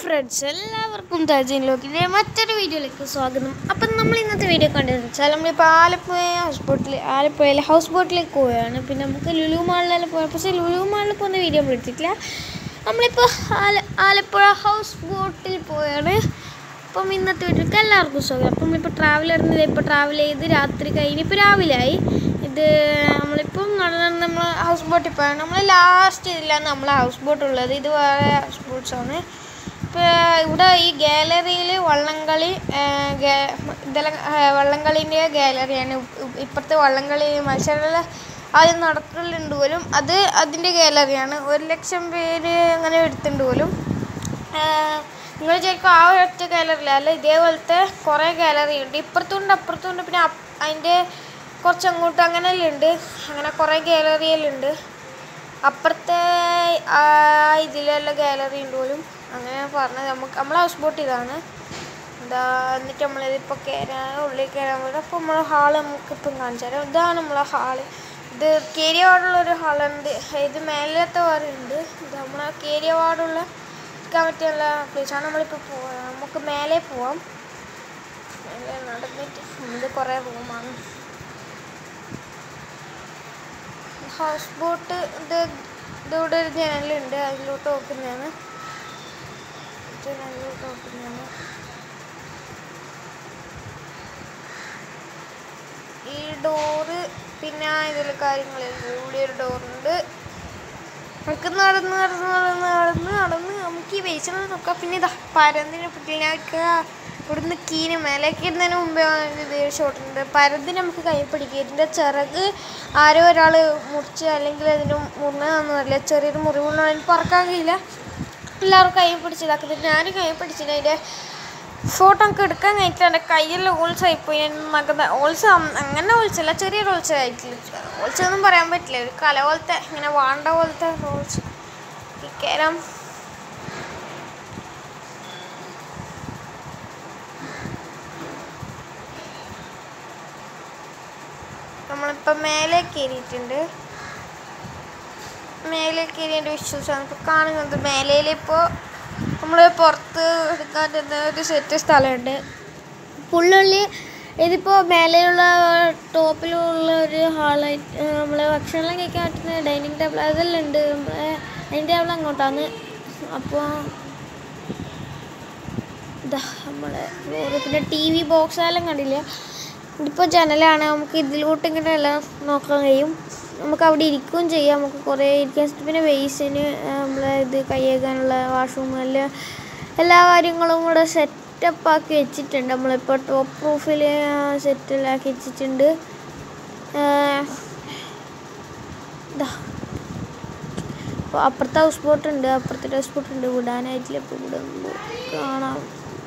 friends എല്ലാവർക്കും തജീൻ ലോക്കിൻ്റെ മറ്റൊരു വീഡിയോയിലേക്ക് സ്വാഗതം അപ്പം നമ്മൾ ഇന്നത്തെ വീഡിയോ കണ്ടതെന്ന് വെച്ചാൽ നമ്മളിപ്പോൾ ആലപ്പുഴ ഹൗസ് ബോട്ടിൽ ആലപ്പുഴയിലെ ഹൗസ് ബോട്ടിലേക്ക് പോവുകയാണ് പിന്നെ നമുക്ക് ലുലു മാളിലെല്ലാം പോയാൽ പക്ഷേ ലുലു മാളിൽ പോകുന്ന വീഡിയോ നമ്മൾ എടുത്തിട്ടില്ല നമ്മളിപ്പോൾ ആല ആലപ്പുഴ ഹൗസ് ബോട്ടിൽ പോയാണ് അപ്പം ഇന്നത്തെ വീഡിയോക്ക് എല്ലാവർക്കും സ്വാഗതം അപ്പം നമ്മളിപ്പോൾ ട്രാവൽ ഇടുന്നത് ഇപ്പോൾ ട്രാവൽ ചെയ്ത് രാത്രി കഴിഞ്ഞ് ഇപ്പോൾ രാവിലെ ആയി ഇത് നമ്മളിപ്പം നടന്ന് നമ്മൾ ഹൗസ് ബോട്ടിൽ പോയാണ് നമ്മൾ ലാസ്റ്റ് ഇതിലാണ് നമ്മളെ ഹൗസ് ബോട്ട് ഉള്ളത് ഇത് വേറെ ഹൗസ് ബോട്ട്സാണ് ഇപ്പോൾ ഇവിടെ ഈ ഗാലറിയിൽ വള്ളംകളി ആ, ഗാ- ഇതെല്ലാം ആ, വള്ളംകളീൻ്റെ ഗാലറിയാണ് ഇപ്പ- ഇപ്പുറത്തെ വള്ളംകളി മത്സരങ്ങൾ ആദ്യം നടക്കലുണ്ട് പോലും അത് അതിൻ്റെ ഗാലറിയാണ് ഒരു ലക്ഷം പേര് അങ്ങനെ എടുത്തിട്ടുണ്ട് പോലും നിങ്ങൾ ശരിക്കും ആ ഒറ്റ ഗാലറിയില്ല അല്ല ഇതേപോലത്തെ കുറേ ഗാലറി ഉണ്ട് ഇപ്പുറത്തുണ്ട് അപ്പുറത്തുണ്ട് പിന്നെ അപ്പ് അതിൻ്റെ കുറച്ച് അങ്ങോട്ട് അങ്ങനെയെല്ലാം ഉണ്ട് അങ്ങനെ കുറേ ഗാലറിയെല്ലാം ഉണ്ട് അപ്പുറത്തെ ആ ഇതിലുള്ള ഗാലറി ഉണ്ട് പോലും അങ്ങനെ പറഞ്ഞത് നമുക്ക് നമ്മളെ ഹൗസ് ബോട്ട് ഇതാണ് എന്താ എന്നിട്ട് നമ്മളിതിപ്പോൾ കയറാൻ ഉള്ളിൽ കയറാൻ വേണ്ടി അപ്പോൾ നമ്മളെ ഹാള് നമുക്കിപ്പം കാണിച്ചു തരാം ഇതാണ് നമ്മളെ ഹാള് ഇത് കേരിയവാടുള്ളൊരു ഹാളുണ്ട് ഇത് മേലത്തെ വേറെ ഉണ്ട് ഇത് നമ്മളെ കേരിയവാടുള്ള ഇരിക്കാൻ പറ്റിയുള്ള പ്ലേസാണ് നമ്മളിപ്പോൾ പോവാ നമുക്ക് മേലെ പോവാം മേലെ നടന്നിട്ട് ഇത് കുറേ റൂമാണ് ഹൗസ് ബോട്ട് ഇത് ഇതിവിടെ ഒരു ജനലുണ്ട് അതിലോട്ട് നോക്കുന്നതാണ് ജനലിലോട്ട് നോക്കുന്നതാണ് ഈ ഡോറ് പിന്നെ ഇതിൽ കാര്യങ്ങളുണ്ട് ഇവിടെ ഒരു ഡോറുണ്ട് നമുക്ക് നടന്ന് നടന്ന് നടന്ന് നടന്ന് നടന്ന് നമുക്ക് ഈ ബേസിനെ നോക്കാം പിന്നെ ഇതാ പരന്തിനെ പറ്റില്ല ഇവിടുന്ന് കീന് മേലേക്ക് ഇടുന്നതിന് മുമ്പേ ഇത് ഷോട്ടുണ്ട് പരന്തിന് നമുക്ക് കൈ പിടിക്കുക ഇതിൻ്റെ ചിറക് ആരോ ഒരാൾ മുറിച്ച് അല്ലെങ്കിൽ അതിന് മുറിഞ്ഞതൊന്നും അറിയില്ല ചെറിയൊരു മുറിവുള്ള അതിന് പറക്കാൻ കഴിയില്ല എല്ലാവരും കൈ പിടിച്ചിതാക്കുന്നത് ഞാൻ കൈ പിടിച്ചിട്ട് അതിൻ്റെ ഫോട്ടോ ഒക്കെ എടുക്കാൻ കഴിഞ്ഞിട്ട് എൻ്റെ കയ്യെല്ലാം ഓൾസ് ആയിപ്പോയി ഞാൻ മകത ഓൾസ് അങ്ങനെ ഓൾസല്ല ചെറിയൊരു ഓൾസ് ആയിട്ടില്ല ഓൾസ് ഒന്നും പറയാൻ പറ്റില്ല ഒരു കല പോലത്തെ ഇങ്ങനെ വാണ്ട പോലത്തെ ഓൾസ് കയറാം നമ്മളിപ്പോൾ മേലെ കയറിയിട്ടുണ്ട് മേലെ കയറിയതിൻ്റെ വിശ്വാസമാണ് ഇപ്പോൾ കാണുന്നത് മേലയിലിപ്പോൾ നമ്മൾ പുറത്ത് എടുക്കാൻ തന്ന ഒരു സെറ്റ് സ്ഥലമുണ്ട് പുള്ളുള്ളി ഇതിപ്പോൾ മേലെയുള്ള ടോപ്പിലുള്ള ഒരു ഹാളായിട്ട് നമ്മൾ ഭക്ഷണം കഴിക്കാൻ പറ്റുന്ന ഡൈനിങ് ടേബിൾ അതെല്ലാം ഉണ്ട് നമ്മളെ ഡൈനിങ് ടേബിൾ അങ്ങോട്ടാണ് അപ്പോൾ ഇതാ നമ്മളെ വേറെ പിന്നെ ടി വി ബോക്സ് എല്ലാം കണ്ടില്ല ഇതിപ്പോൾ ജനലാണ് നമുക്ക് ഇതിലോട്ട് ഇങ്ങനെ എല്ലാം നോക്കാൻ കഴിയും നമുക്ക് അവിടെ ഇരിക്കുകയും ചെയ്യാം നമുക്ക് കുറേ ഇരിക്കാൻ പിന്നെ ബേസിന് നമ്മളെ ഇത് കൈ കഴുകാനുള്ള വാഷ്റൂം എല്ലാം എല്ലാ കാര്യങ്ങളും കൂടെ സെറ്റപ്പ് ആക്കി വെച്ചിട്ടുണ്ട് നമ്മളിപ്പോൾ ടോപ്പ് പ്രൂഫിൽ സെറ്റിലാക്കി വെച്ചിട്ടുണ്ട് ഇതാ അപ്പോൾ അപ്പുറത്തെ ഹൗസ് ബോട്ട് ഉണ്ട് അപ്പുറത്തെ ഹൗസ് ബോട്ട് ഉണ്ട് വിടാനായിട്ടില്ല ഇപ്പോൾ ഇവിടെ ഒന്ന് കാണാം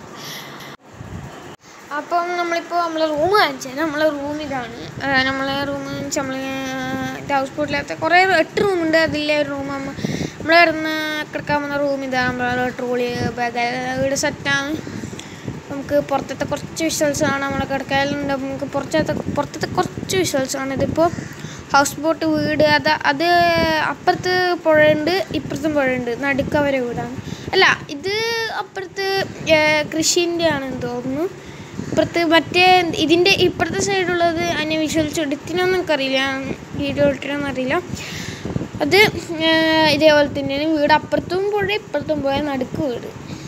അപ്പം നമ്മളിപ്പോൾ നമ്മളെ റൂം കാണിച്ചാൽ നമ്മളെ റൂം ഇതാണ് ആ, നമ്മളെ റൂം നമ്മൾ ഹൗസ് ബോട്ടിലത്തെ കുറേ എട്ട് റൂമുണ്ട് അതിലെ ഒരു റൂം നമ്മൾ നമ്മൾ കിടന്ന് കിടക്കാൻ വന്ന റൂം ഇതാണ് നമ്മളെ ട്രോളി ബാഗ് ഇവിടെ സെറ്റാണ് നമുക്ക് പുറത്തത്തെ കുറച്ച് വിഷ്വൽസ് ആണ് നമ്മളെ കിടക്കാനുണ്ട് നമുക്ക് പുറത്തത്തെ പുറത്തത്തെ കുറച്ച് വിഷ്വൽസ് ആണ് ഇതിപ്പോൾ ഹൗസ് ബോട്ട് വീട് അത് അത് അപ്പുറത്ത് പുഴയുണ്ട് ഇപ്പുറത്തും പുഴയുണ്ട് നടുക്ക് അവരെ വീടാണ് അല്ല ഇത് അപ്പുറത്ത് കൃഷിൻ്റെ ആണെന്ന് തോന്നുന്നു ഇപ്പുറത്ത് മറ്റേ ഇതിൻ്റെ ഇപ്പുറത്തെ സൈഡുള്ളത് അതിനെ വിഷ്വൽസ് എടുത്തിനൊന്നും എനിക്കറിയില്ല വീഡിയോ ഇട്ടിനൊന്നും അറിയില്ല അത് ഏർ ഇതേപോലെ തന്നെയാണ് വീട് അപ്പുറത്തും പുഴ ഇപ്പുറത്തും പോയ നടുക്ക് വീട്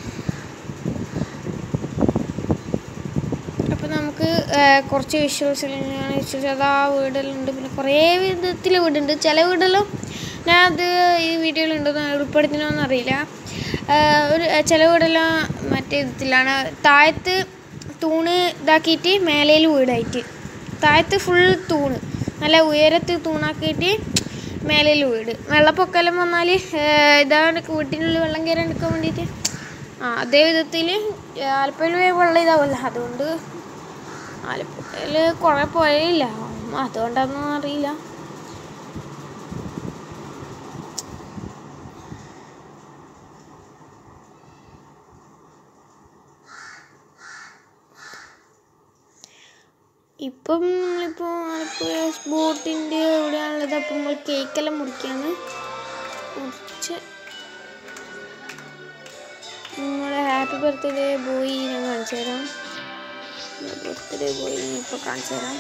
അപ്പോൾ നമുക്ക് ഏർ കുറച്ച് വിഷ്വൽസ് വിഷ്വൽസ് അത് ആ വീടെല്ലാം ഉണ്ട് പിന്നെ കുറേ വിധത്തിൽ വീടുണ്ട് ചില വീടെല്ലാം ഞാൻ അത് ഈ വീഡിയോയിലുണ്ടെന്ന് ഉൾപ്പെടുത്തണമെന്ന് അറിയില്ല ഏർ ഒരു ചില വീടെല്ലാം മറ്റേ വിധത്തിലാണ് താഴത്ത് തൂണ് ഇതാക്കിയിട്ട് മേലയിൽ വീടായിട്ട് താഴത്ത് ഫുൾ തൂണ് നല്ല ഉയരത്തിൽ തൂണാക്കിയിട്ട് മേലയിൽ വീട് വെള്ളപ്പൊക്കെല്ലാം വന്നാൽ ഇതാണ് വീട്ടിനുള്ളിൽ വെള്ളം കയറാൻ എടുക്കാൻ വേണ്ടിയിട്ട് ആ അതേ വിധത്തിൽ ആലപ്പുഴയിൽ വെള്ളം ഇതാവല്ല അതുകൊണ്ട് ആലപ്പുഴയിൽ കുറേ പുഴയില്ല അതുകൊണ്ടാണെന്നൊന്നും അറിയില്ല ഇപ്പം നമ്മളിപ്പോൾ ആലപ്പുഴ ബോട്ടിൻ്റെ എവിടെയാണുള്ളത് അപ്പം നമ്മൾ കേക്കെല്ലാം മുറിക്കാണ് മുറിച്ച് നമ്മളെ ഹാപ്പി ബർത്ത്ഡേ ബോയ് ഞാൻ കാണിച്ചു തരാം ബർത്ത്ഡേ ബോയ് ഇപ്പോൾ കാണിച്ചു തരാം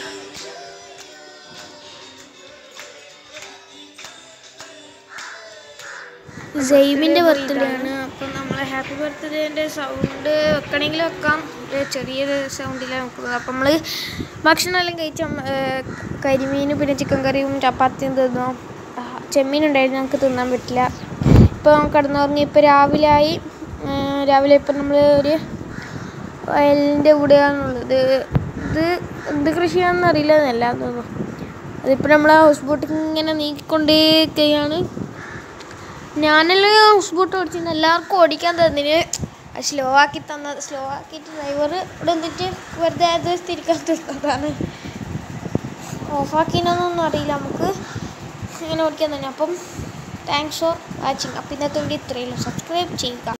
സെയിമിൻ്റെ ബർത്ത്ഡേ ആണ് അപ്പം നമ്മൾ ഹാപ്പി ബർത്ത്ഡേൻ്റെ സൗണ്ട് വെക്കണമെങ്കിൽ വെക്കാം ഒരു ചെറിയൊരു സൗണ്ടിലാണ് വെക്കുന്നത് അപ്പം നമ്മൾ ഭക്ഷണമെല്ലാം കഴിച്ച കരിമീനും പിന്നെ ചിക്കൻ കറിയും ചപ്പാത്തിയും തിന്നു ആ, ചെമ്മീൻ ഉണ്ടായിരുന്നു നമുക്ക് തിന്നാൻ പറ്റില്ല ഇപ്പോൾ കിടന്നുറങ്ങി ഇപ്പോൾ രാവിലെ ആയി ആ, രാവിലെ ഇപ്പം നമ്മൾ ഒരു വയലിൻ്റെ കൂടെയാണുള്ളത് ഇത് എന്ത് കൃഷിയാണെന്ന് അറിയില്ല എന്നല്ല തോന്നുന്നു അതിപ്പോൾ നമ്മൾ ഹൗസ് ബോട്ടിൽ ഇങ്ങനെ നീക്കിക്കൊണ്ടേയൊക്കെയാണ് ഞാനെല്ലാം ഹൗസ് ബോട്ട് ഓടിച്ചിരുന്നു എല്ലാവർക്കും ഓടിക്കാൻ തന്നിന് സ്ലോ ആക്കി തന്ന സ്ലോ ആക്കിയിട്ട് ഡ്രൈവർ ഇവിടെ വന്നിട്ട് വെറുതെ അത് തിരിക്കാൻ തന്നതാണ് ഓഫാക്കിനൊന്നും അറിയില്ല നമുക്ക് ഇങ്ങനെ ഓടിക്കാൻ തന്നെ അപ്പം താങ്ക്സ് ഫോർ വാച്ചിങ് അപ്പം ഇന്നത്തെ വീഡിയോ ഇത്രയുള്ളൂ സബ്സ്ക്രൈബ് ചെയ്യുക